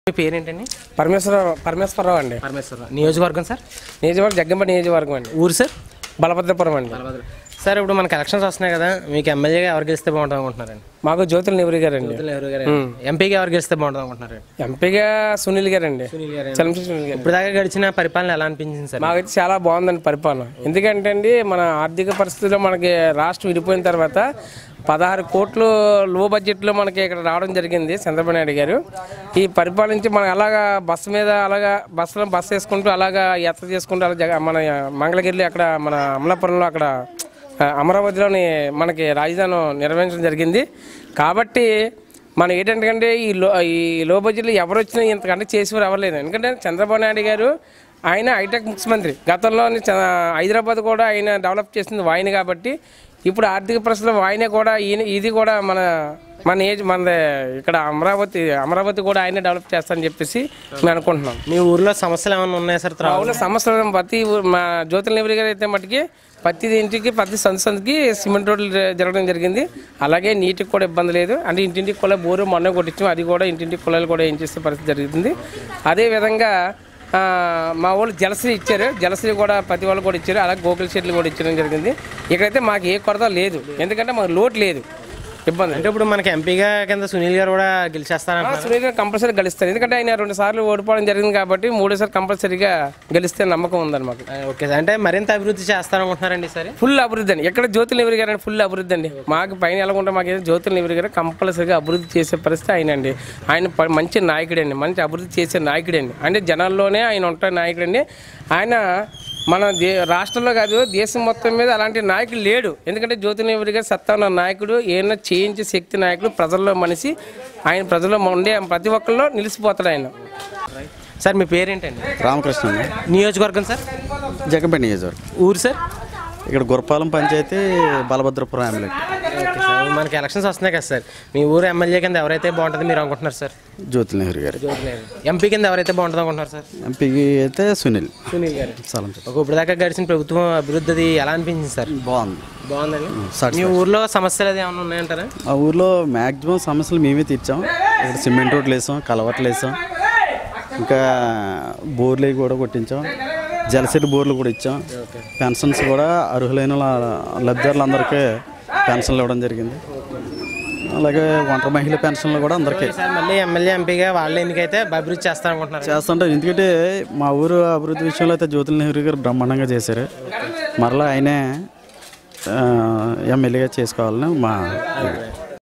మీ పేరేంటండి పరమేశ్వరరావు పరమేశ్వరరావు అండి పరమేశ్వరరావు నియోజకవర్గం సార్ నియోజకవర్గం జగ్గంపేట నియోజకవర్గం అండి ఊరు సార్ బలభద్రపురం అండి సార్ ఇప్పుడు మనకి ఎలక్షన్స్ వస్తున్నాయి కదా మీకు ఎమ్మెల్యేగా ఎవరు గెలిస్తే బాగుంటుంది అనుకుంటున్నారండి మాకు జ్యోతుల నెవరి గారండి నెహ్రూ గారు ఎంపీగా ఎవరు గెలిస్తే బాగుంటుంది అనుకుంటున్నారండి ఎంపీగా సునీల్ గారండి సునీల్ గారు చలంశెట్టి సునీల్ గారు ఇప్పుడు దాకా గడిచిన పరిపాలన ఎలా అనిపించింది సార్ మాకైతే చాలా బాగుందండి పరిపాలన ఎందుకంటే అండి మన ఆర్థిక పరిస్థితుల్లో మనకి రాష్ట్రం విడిపోయిన తర్వాత పదహారు కోట్లు లో బడ్జెట్లో మనకి ఇక్కడ రావడం జరిగింది చంద్రబాబు నాయుడు గారు ఈ పరిపాలించి మనం అలాగా బస్సు మీద అలాగా బస్సులో బస్సు వేసుకుంటూ అలాగా యాత్ర చేసుకుంటూ అలా జగ మన మంగళగిరిలో అక్కడ మన అమలాపురంలో అక్కడ ఆ, అమరావతిలోని మనకి రాజధాని నిర్వహించడం జరిగింది కాబట్టి మనం ఏంటంటే ఈ లో ఈ లో బడ్జెట్లో ఎవరు వచ్చినా ఇంతకంటే చేసేవారు ఎవరు లేదు ఎందుకంటే చంద్రబాబు నాయుడు గారు ఆయన హైటెక్ ముఖ్యమంత్రి గతంలో హైదరాబాద్ కూడా ఆయన డెవలప్ చేసింది ఆయన కాబట్టి ఇప్పుడు ఆర్థిక పరిస్థితుల్లో ఆయనే కూడా ఈయన ఇది కూడా మన మన ఏజ్ మన ఇక్కడ అమరావతి అమరావతి కూడా ఆయనే డెవలప్ చేస్తారని చెప్పేసి మేము అనుకుంటున్నాం మీ ఊర్లో సమస్యలు ఏమైనా ఉన్నాయా సార్ మా ఊళ్ళో సంవత్సరం ప్రతి ఊ- మా జ్యోతుల నెవరి గారు అయితే మటుకి ప్రతి ఇంటికి ప్రతి సందు సందుకి సిమెంట్ రోడ్లు జ- జరగడం జరిగింది అలాగే నీటికి కూడా ఇబ్బంది లేదు అంటే ఇంటింటికి కూడా బోరు మొన్న కొట్టించాం అది కూడా ఇంటింటికి కుళాయిలు కూడా ఏం చేసే పరిస్థితి జరుగుతుంది అదే విధంగా ఆ, మా వాళ్ళు జలశ్రీ ఇచ్చారు జలశ్రీ కూడా ప్రతి వాళ్ళు కూడా ఇచ్చారు అలాగే గోకుల చెట్లు కూడా ఇచ్చడం జరిగింది ఇక్కడైతే మాకు ఏ కొరత లేదు ఎందుకంటే మాకు లోటు లేదు ఇబ్బంది అంటే ఇప్పుడు మనకి ఎంపీగా కింద సునీల్ గారు కూడా గెలిచేస్తారంట సునీల్ గారు కంపల్సరీ గెలుస్తారు ఎందుకంటే ఆయన రెండు సార్లు ఓడిపోవడం జరిగింది కాబట్టి మూడోసారి కంపల్సరీగా గెలిస్తే నమ్మకం ఉందని మాకు ఓకే సార్ అంటే మరింత అభివృద్ధి చేస్తారనుకుంటున్నారండి సరే ఫుల్ అభివృద్ధి అండి ఎక్కడ జ్యోతులు నెవరి గారు ఫుల్ అభివృద్ధి అండి మాకు పైన ఎలా ఉంటే మాకు ఏదో జ్యోతులు నెవరి గారు కంపల్సరీగా అభివృద్ధి చేసే పరిస్థితి ఆయన అండి ఆయన ప- మంచి నాయకుడండి మంచి అభివృద్ధి చేసే నాయకుడండి అంటే జనాల్లోనే ఆయన ఉంటాయి నాయకుడండి ఆయన మన దే రాష్ట్రంలో కాదు దేశం మొత్తం మీద అలాంటి నాయకుడు లేడు ఎందుకంటే జ్యోతి నెవరి గారు సత్తా ఉన్న నాయకుడు ఏమైనా చేయించే శక్తి నాయకుడు ప్రజల్లో మనిషి ఆయన ప్రజల్లో ఉండే ప్రతి ఒక్కరిలో నిలిచిపోతాడు ఆయన సార్ మీ పేరేంటండి రామకృష్ణ అండి నియోజకవర్గం సార్ జగంపేట నియోజకవర్గం ఊరు సార్ ఇక్కడ గురపాలెం పంచాయతీ బలభద్రపురం ఎమ్మెల్యే ఓకే సార్ మనకి ఎలక్షన్స్ వస్తున్నాయి కదా సార్ మీ ఊరు ఎమ్మెల్యే కింద ఎవరైతే బాగుంటుంది మీరు అనుకుంటున్నారు సార్ జ్యోతి నెహ్రూ గారు ఎంపీ కింద ఎవరైతే బాగుంటుంది అనుకుంటున్నారు సార్ ఎంపీకి అయితే సునీల్ సునీల్ గారు సలం ఒక ఇప్పుడు దాకా గడిచిన ప్రభుత్వం అభివృద్ధి అది ఎలా అనిపించింది సార్ బాగుంది బాగుందండి సాటి మీ ఊర్లో సమస్యలు అది ఏమైనా ఉన్నాయంటారా ఆ ఊర్లో మ్యాక్సిమం సమస్యలు మేమే తీర్చాం ఇక్కడ సిమెంట్ రోడ్లు వేసాం కలవట్లు వేసాం ఇంకా బోర్లు అవి కూడా కొట్టించాం జలసెట్ బోర్లు కూడా ఇచ్చాం పెన్షన్స్ కూడా అర్హులైన ల- లబ్ధిదారులందరికీ పెన్షన్లు ఇవ్వడం జరిగింది అలాగే ఒంటరి మహిళ పెన్షన్లు కూడా అందరికీ సార్ మళ్ళీ ఎమ్మెల్యే ఎంపీగా వాళ్ళే ఎన్నికైతే అభివృద్ధి చేస్తారనుకుంటున్నారు చేస్తుంటారు ఎందుకంటే మా ఊరు అభివృద్ధి విషయంలో అయితే జ్యోతుల నెహ్రూ గారు బ్రహ్మాండంగా చేశారు మరలా ఆయనే ఆ, ఎమ్మెల్యేగా చేసుకోవాలని మా